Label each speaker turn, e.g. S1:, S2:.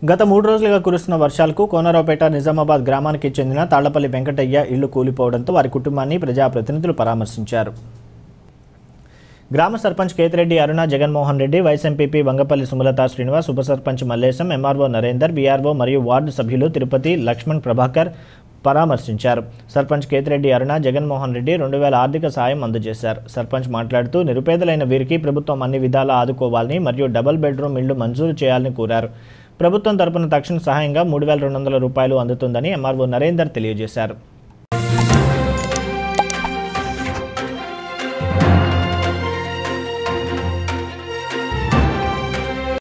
S1: గత మూడు రోజులుగా కురుస్తున్న వర్షాలకు కోనరావుపేట నిజామాబాద్ గ్రామానికి చెందిన తాళ్లపల్లి వెంకటయ్య ఇల్లు కూలిపోవడంతో వారి కుటుంబాన్ని ప్రజాప్రతినిధులు పరామర్శించారు గ్రామ సర్పంచ్ కేతిరెడ్డి అరుణ జగన్మోహన్ రెడ్డి వైస్ ఎంపీపీ వంగపల్లి సుమలత శ్రీనివాస్ ఉప సర్పంచ్ మల్లేశం ఎంఆర్ఓ నరేందర్ బీఆర్ఓ మరియు వార్డు సభ్యులు తిరుపతి లక్ష్మణ్ ప్రభాకర్ పరామర్శించారు సర్పంచ్ కేతిరెడ్డి అరుణ జగన్మోహన్ రెడ్డి రెండు వేల ఆర్థిక సాయం అందజేశారు సర్పంచ్ మాట్లాడుతూ నిరుపేదలైన వీరికి ప్రభుత్వం అన్ని విధాలా ఆదుకోవాలని మరియు డబుల్ బెడ్రూమ్ ఇళ్లు మంజూరు చేయాలని కోరారు ప్రభుత్వం తరపున తక్షణ సహాయంగా మూడు వేల రెండు వందల రూపాయలు అందుతుందని ఎంఆర్ఓ నరేందర్ తెలియజేశారు